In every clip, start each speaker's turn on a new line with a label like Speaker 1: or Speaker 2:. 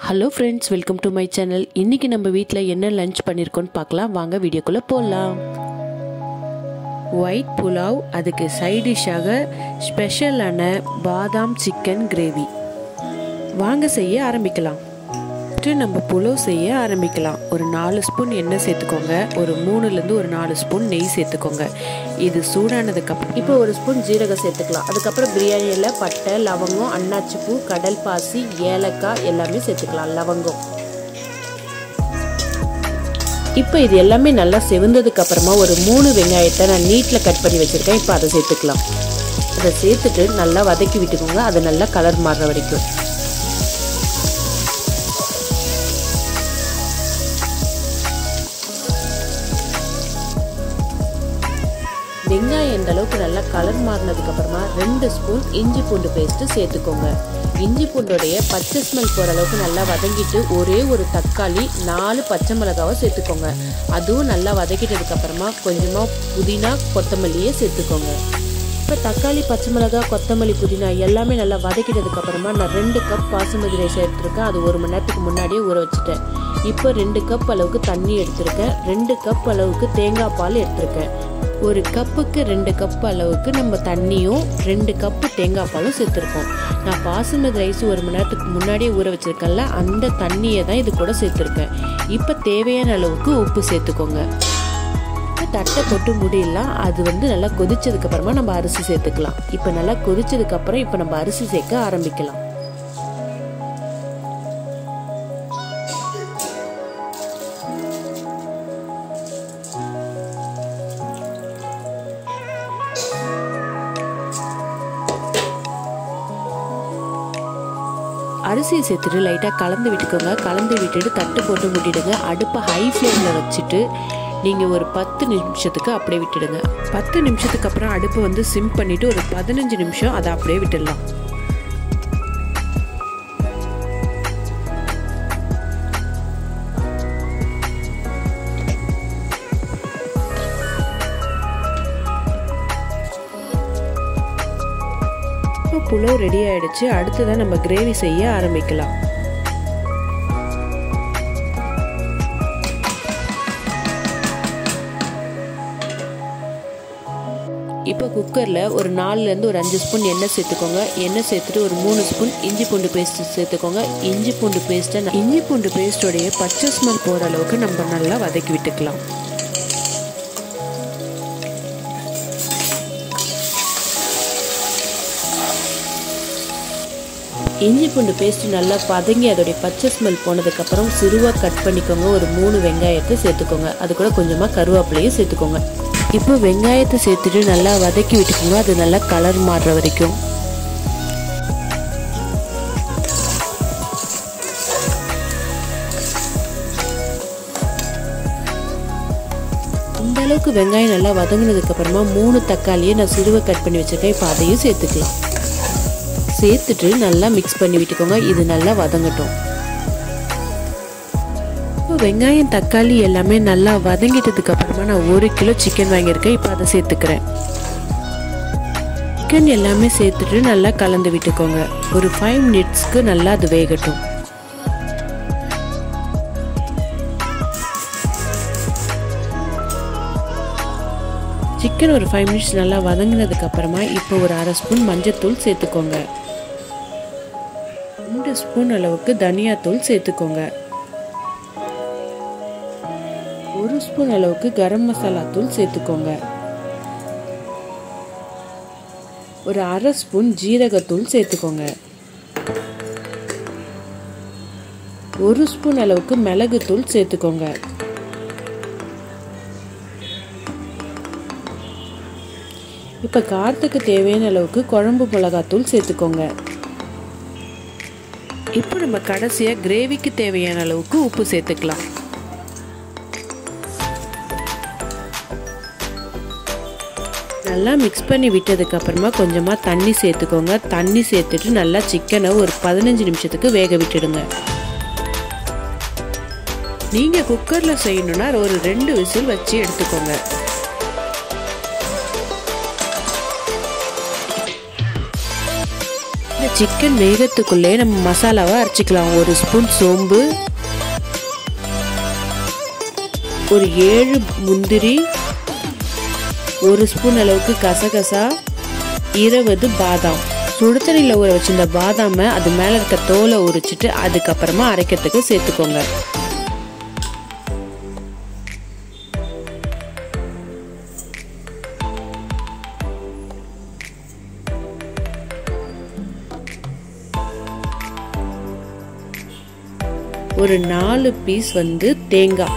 Speaker 1: hello friends welcome to my channel இன்னைக்கு நம்ம வீட்டில் என்ன லஞ்ச் பண்ணியிருக்கோன்னு பார்க்கலாம் வாங்க வீடியோக்குள்ளே போகலாம் ஒயிட் புலாவ் அதுக்கு சைட் டிஷ்ஷாக ஸ்பெஷலான பாதாம் சிக்கன் கிரேவி வாங்க செய்ய ஆரம்பிக்கலாம் ஃபஸ்ட்டு நம்ம புலாவ் செய்ய ஆரம்பிக்கலாம் ஒரு நாலு ஸ்பூன் எண்ணெய் சேர்த்துக்கோங்க ஒரு மூணுலேருந்து ஒரு நாலு ஸ்பூன் நெய் சேர்த்துக்கோங்க இது சூடானதுக்கப்புறம் இப்போ ஒரு ஸ்பூன் ஜீரகம் சேர்த்துக்கலாம் அதுக்கப்புறம் பிரியாணியில் பட்டை லவங்கம் அன்னாச்சிப்பூ கடல் பாசி ஏலக்காய் எல்லாமே சேர்த்துக்கலாம் லவங்கம் இப்போ இது எல்லாமே நல்லா செவந்ததுக்கு அப்புறமா ஒரு மூணு வெங்காயத்தை நான் நீட்டில் கட் பண்ணி வச்சுருக்கேன் இப்போ அதை சேர்த்துக்கலாம் அதை சேர்த்துட்டு நல்லா வதக்கி விட்டுக்கோங்க அது நல்லா கலர் மாறுற வரைக்கும் வெங்காயம் எந்த அளவுக்கு நல்லா கலர் மாறினதுக்கு அப்புறமா ரெண்டு ஸ்பூன் இஞ்சி பூண்டு பேஸ்ட்டு சேர்த்துக்கோங்க இஞ்சி பூண்டோடைய பச்சை ஸ்மெல் போகிற அளவுக்கு நல்லா வதங்கிட்டு ஒரே ஒரு தக்காளி நாலு பச்சை மிளகாவை சேர்த்துக்கோங்க அதுவும் நல்லா வதக்கிட்டதுக்கு அப்புறமா கொஞ்சமாக புதினா கொத்தமல்லியே சேர்த்துக்கோங்க இப்போ தக்காளி பச்சை மிளகா கொத்தமல்லி புதினா எல்லாமே நல்லா வதக்கிட்டதுக்கு அப்புறமா நான் ரெண்டு கப் பாசுமதி ரைஸ் எடுத்திருக்கேன் அது ஒரு மணி நேரத்துக்கு முன்னாடியே ஊற வச்சுட்டேன் இப்போ ரெண்டு கப் அளவுக்கு தண்ணி எடுத்திருக்கேன் ரெண்டு கப் அளவுக்கு தேங்காய் பால் எடுத்திருக்கேன் ஒரு கப்புக்கு ரெண்டு கப் அளவுக்கு நம்ம தண்ணியும் ரெண்டு கப்பு தேங்காய் பாலும் சேர்த்துருக்கோம் நான் பாசுமதி ரைஸ் ஒரு மணி நேரத்துக்கு முன்னாடியே ஊற வச்சுருக்கேன்ல அந்த தண்ணியை தான் இது கூட சேர்த்துருக்கேன் இப்போ தேவையான அளவுக்கு உப்பு சேர்த்துக்கோங்க தட்டை போட்டு முடியலாம் அது வந்து நல்லா கொதிச்சதுக்கு அப்புறமா நம்ம அரிசி சேர்த்துக்கலாம் இப்போ நல்லா கொதிச்சதுக்கு அப்புறம் இப்போ நம்ம அரிசி சேர்க்க ஆரம்பிக்கலாம் அரிசியை சேர்த்துட்டு லைட்டாக கலந்து விட்டுக்கோங்க கலந்து விட்டுட்டு தட்டு போட்டு முட்டிடுங்க அடுப்பை ஹை ஃப்ளேமில் வச்சுட்டு நீங்கள் ஒரு பத்து நிமிஷத்துக்கு அப்படியே விட்டுடுங்க பத்து நிமிஷத்துக்கு அப்புறம் அடுப்பை வந்து சிம் பண்ணிவிட்டு ஒரு பதினஞ்சு நிமிஷம் அதை அப்படியே விட்டுடலாம் இப்போ புலவு ரெடி ஆயிடுச்சு அடுத்ததான் நம்ம கிரேவி செய்ய ஆரம்பிக்கலாம் இப்போ குக்கரில் ஒரு நாலுலேருந்து ஒரு அஞ்சு ஸ்பூன் எண்ணெய் சேர்த்துக்கோங்க எண்ணெய் சேர்த்துட்டு ஒரு மூணு ஸ்பூன் இஞ்சி பூண்டு பேஸ்ட் சேர்த்துக்கோங்க இஞ்சி பூண்டு பேஸ்ட்டை இஞ்சி பூண்டு பேஸ்ட்டோடைய பச்சை ஸ்மெல் போகிற அளவுக்கு நம்ம நல்லா வதக்கி விட்டுக்கலாம் இஞ்சி பூண்டு பேஸ்ட் நல்லா பதங்கி அதோடைய பச்சை ஸ்மெல் போனதுக்கப்புறம் சிறுவாக கட் பண்ணிக்கோங்க ஒரு மூணு வெங்காயத்தை சேர்த்துக்கோங்க அது கூட கொஞ்சமாக கருவேப்பிலையும் சேர்த்துக்கோங்க இப்போ வெங்காயத்தை சேர்த்துட்டு நல்லா வதக்கி விட்டுக்கோங்க அது நல்லா கலர் மாறுற வரைக்கும் இந்த அளவுக்கு வெங்காயம் நல்லா வதங்கினதுக்கு அப்புறமா மூணு தக்காளியை நான் சிறுவை கட் பண்ணி வச்சிருக்கேன் இப்போ அதையும் சேர்த்துக்கலாம் சேர்த்துட்டு நல்லா மிக்ஸ் பண்ணி விட்டுக்கோங்க இது நல்லா வதங்கட்டும் வெங்காயம் தக்காளி எல்லாமே நல்லா வதங்கிட்டதுக்கு அப்புறமா நான் ஒரு கிலோ சிக்கன் வாங்கியிருக்கேன் இப்போ அதை சேர்த்துக்கிறேன் சிக்கன் எல்லாமே சேர்த்துட்டு நல்லா கலந்து விட்டுக்கோங்க ஒரு ஃபைவ் மினிட்ஸ்க்கு நல்லா அது வேகட்டும் சிக்கன் ஒரு ஃபைவ் மினிட்ஸ் நல்லா வதங்கினதுக்கு அப்புறமா இப்போ ஒரு அரை ஸ்பூன் மஞ்சத்தூள் சேர்த்துக்கோங்க ரெண்டு ஸ்பூன் அளவுக்கு தனியாத்தூள் சேர்த்துக்கோங்க ஒரு ஸ்பூன் அளவுக்கு கரம் மசாலா தூள் சேர்த்துக்கோங்க ஒரு அரை ஸ்பூன் ஜீரகத்தூள் சேர்த்துக்கோங்க ஒரு ஸ்பூன் அளவுக்கு மிளகுத்தூள் சேர்த்துக்கோங்க இப்போ காரத்துக்கு தேவையான அளவுக்கு குழம்பு மிளகாத்தூள் சேர்த்துக்கோங்க இப்போ நம்ம கடைசியாக கிரேவிக்கு தேவையான அளவுக்கு உப்பு சேர்த்துக்கலாம் நல்லா மிக்ஸ் பண்ணி விட்டதுக்கு அப்புறமா கொஞ்சமாக தண்ணி சேர்த்துக்கோங்க தண்ணி சேர்த்துட்டு நல்லா சிக்கனை ஒரு பதினஞ்சு நிமிஷத்துக்கு வேக விட்டுடுங்க நீங்கள் குக்கரில் செய்யணுன்னா ஒரு ரெண்டு விசில் வச்சு எடுத்துக்கோங்க இந்த சிக்கன் வேகத்துக்குள்ளே நம்ம மசாலாவை அரைச்சிக்கலாம் ஒரு ஸ்பூன் சோம்பு ஒரு ஏழு முந்திரி ஒரு ஸ்பூன் அளவுக்கு கசகசா இருபது பாதாம் சுடுதண்ணியில் ஊற வச்சிருந்த பாதாமை அது மேலே இருக்க தோலை உரிச்சிட்டு அதுக்கப்புறமா அரைக்கிறதுக்கு சேர்த்துக்கோங்க ஒரு நாலு பீஸ் வந்து தேங்காய்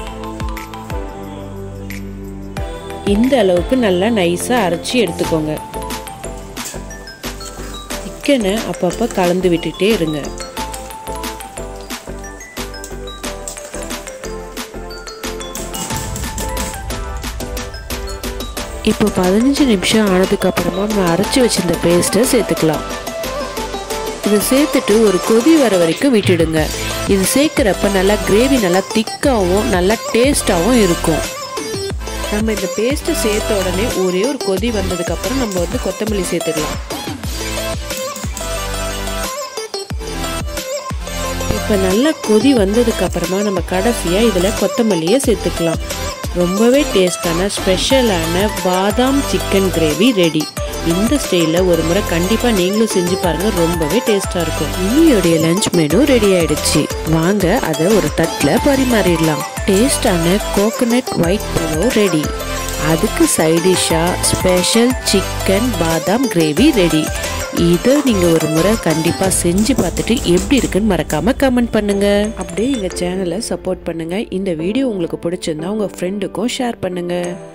Speaker 1: இந்த அளவுக்கு நல்லா நைஸாக அரைச்சி எடுத்துக்கோங்க சிக்கனை அப்பப்போ கலந்து விட்டுட்டே இருங்க இப்போ பதினஞ்சு நிமிஷம் ஆனதுக்கு அப்புறமா நம்ம அரைச்சி வச்சிருந்த பேஸ்ட்டை சேர்த்துக்கலாம் இதை சேர்த்துட்டு ஒரு கொதி வர வரைக்கும் விட்டுடுங்க இது சேர்க்குறப்ப நல்லா கிரேவி நல்லா திக்காகவும் நல்லா டேஸ்டாகவும் இருக்கும் நம்ம இந்த பேஸ்ட்டை சேர்த்த உடனே ஒரே ஒரு கொதி வந்ததுக்கப்புறம் நம்ம வந்து கொத்தமல்லி சேர்த்துக்கலாம் இப்போ நல்லா கொதி வந்ததுக்கு அப்புறமா நம்ம கடைசியாக இதில் கொத்தமல்லியை சேர்த்துக்கலாம் ரொம்பவே டேஸ்டான ஸ்பெஷலான பாதாம் சிக்கன் கிரேவி ரெடி இந்த ஸ்டைலில் ஒரு முறை கண்டிப்பாக நீங்களும் செஞ்சு பாருங்கள் ரொம்பவே டேஸ்ட்டாக இருக்கும் இன்னியோடைய லஞ்ச் மெனு ரெடி ஆயிடுச்சு வாங்க அதை ஒரு தட்டில் பரிமாறிடலாம் டேஸ்டான கோகனட் ஒயிட் புலோ ரெடி அதுக்கு சைடிஷாக ஸ்பெஷல் சிக்கன் பாதாம் கிரேவி ரெடி இதை நீங்கள் ஒரு முறை கண்டிப்பாக செஞ்சு பார்த்துட்டு எப்படி இருக்குன்னு மறக்காமல் கமெண்ட் பண்ணுங்கள் அப்படியே எங்கள் சேனலை சப்போர்ட் பண்ணுங்கள் இந்த வீடியோ உங்களுக்கு பிடிச்சிருந்தா உங்கள் ஃப்ரெண்டுக்கும் ஷேர் பண்ணுங்கள்